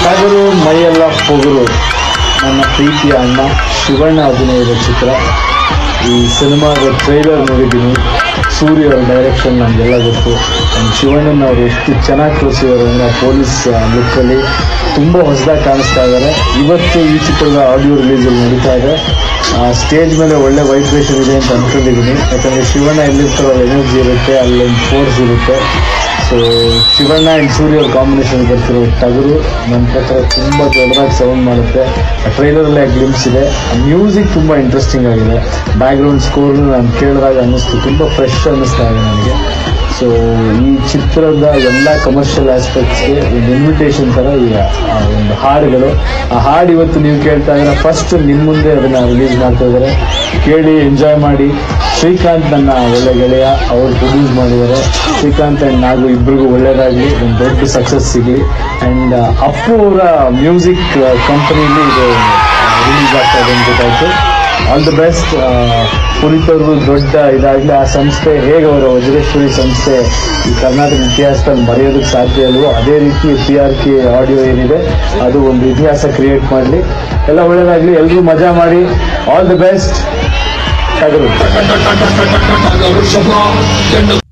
ಟಗರು ಮೈಯೆಲ್ಲ ಪೊಗರು ನನ್ನ ಪ್ರೀತಿಯ ಅಣ್ಣ ಶಿವಣ್ಣ ಅಭಿನಯದ ಚಿತ್ರ ಈ ಸಿನಿಮಾದ ಟ್ರೈಲರ್ ನೋಡಿದ್ದೀನಿ ಸೂರ್ಯ ಅವ್ರ ಡೈರೆಕ್ಷನ್ ನಮಗೆಲ್ಲ ಗೊತ್ತು ನಮ್ಮ ಶಿವಣ್ಣನ ಅವರು ಎಷ್ಟು ಚೆನ್ನಾಗಿ ತೋರಿಸಿದ್ದಾರೆ ಅಂದರೆ ಪೊಲೀಸ್ ಲುಕ್ಕಲ್ಲಿ ತುಂಬ ಹೊಸದಾಗಿ ಕಾಣಿಸ್ತಾ ಇದ್ದಾರೆ ಇವತ್ತು ಈ ಚಿತ್ರದ ಆಡಿಯೋ ರಿಲೀಸಲ್ಲಿ ನಡೀತಾ ಇದೆ ಸ್ಟೇಜ್ ಮೇಲೆ ಒಳ್ಳೆ ವೈಬ್ರೇಷನ್ ಇದೆ ಅಂತ ಅನ್ಕೊಂಡಿದ್ದೀನಿ ಯಾಕಂದರೆ ಶಿವಣ್ಣ ಎಲ್ಲಿರ್ತಾರೋ ಎನರ್ಜಿ ಇರುತ್ತೆ ಅಲ್ಲೊಂದು ಫೋರ್ಸ್ ಇರುತ್ತೆ ಸೊ ಶಿವಣ್ಣ ಆ್ಯಂಡ್ ಸೂರ್ಯ ಅವ್ರ ಕಾಂಬಿನೇಷನ್ ಬರ್ತಿರೋ ಟಗರು ನನ್ನ ಪ್ರಕಾರ ತುಂಬ ದೊಡ್ಡದಾಗಿ ಸೌಂಡ್ ಮಾಡುತ್ತೆ ಟ್ರೈಲರಲ್ಲೇ ಗ್ಲಿಮ್ಸ್ ಇದೆ ಮ್ಯೂಸಿಕ್ ತುಂಬ ಇಂಟ್ರೆಸ್ಟಿಂಗ್ ಆಗಿದೆ ಬ್ಯಾಕ್ಗ್ರೌಂಡ್ ಸ್ಕೋರ್ನ ನಾನು ಕೇಳಿದಾಗ ಅನ್ನಿಸ್ತು ತುಂಬ ಫ್ರೆಶ್ ಅನ್ನಿಸ್ತಾ ಇದೆ ನನಗೆ ಸೊ ಈ ಚಿತ್ರದ ಎಲ್ಲ ಕಮರ್ಷಿಯಲ್ ಆಸ್ಪೆಕ್ಟ್ಸ್ಗೆ ಒಂದು ಇನ್ವಿಟೇಷನ್ ಥರ ಈಗ ಆ ಒಂದು ಹಾಡುಗಳು ಆ ಹಾಡು ಇವತ್ತು ನೀವು ಕೇಳ್ತಾ ಇದ್ರೆ ಫಸ್ಟ್ ನಿಮ್ಮ ಮುಂದೆ ಅದನ್ನು ರಿಲೀಸ್ ಮಾಡ್ತಾ ಇದ್ದಾರೆ ಕೇಳಿ ಎಂಜಾಯ್ ಮಾಡಿ ಶ್ರೀಕಾಂತ್ ನನ್ನ ಒಳ್ಳೆ ಗೆಳೆಯ ಅವರು ಪ್ರೊಡ್ಯೂಸ್ ಮಾಡಿದ್ದಾರೆ ಶ್ರೀಕಾಂತ್ ಆ್ಯಂಡ್ ನಾಗು ಇಬ್ಬರಿಗೂ ಒಳ್ಳೇದಾಗಲಿ ಒಂದು ದೊಡ್ಡ ಸಕ್ಸಸ್ ಸಿಗಲಿ ಆ್ಯಂಡ್ ಅಪ್ಪು ಅವರ ಮ್ಯೂಸಿಕ್ ಕಂಪನಿಲಿ ಇದು ರಿಲೀಸ್ ಆಗ್ತಾ ಇದೆ ಅಂತ ಗೊತ್ತಾಯ್ತು ಆಲ್ ದಿ ಬೆಸ್ಟ್ ಪುನೀತ್ ಅವ್ರದ್ದು ದೊಡ್ಡ ಇದಾಗಲಿ ಆ ಸಂಸ್ಥೆ ಹೇಗೆ ಅವರ ವಜ್ರೇಶ್ವರಿ ಸಂಸ್ಥೆ ಈ ಕರ್ನಾಟಕ ಇತಿಹಾಸದಲ್ಲಿ ಮರೆಯೋದಕ್ಕೆ ಸಾಧ್ಯ ಅಲ್ವೋ ಅದೇ ರೀತಿ ಪಿ ಆರ್ ಕೆ ಆಡಿಯೋ ಏನಿದೆ ಅದು ಒಂದು ಇತಿಹಾಸ ಕ್ರಿಯೇಟ್ ಮಾಡಲಿ ಎಲ್ಲ ಒಳ್ಳೇದಾಗಲಿ ಎಲ್ಲರೂ ಮಜಾ ಮಾಡಿ ಆಲ್ ದಿ ಬೆಸ್ಟ್ ಟಗರು ಟಗರು ಶಬ್ದ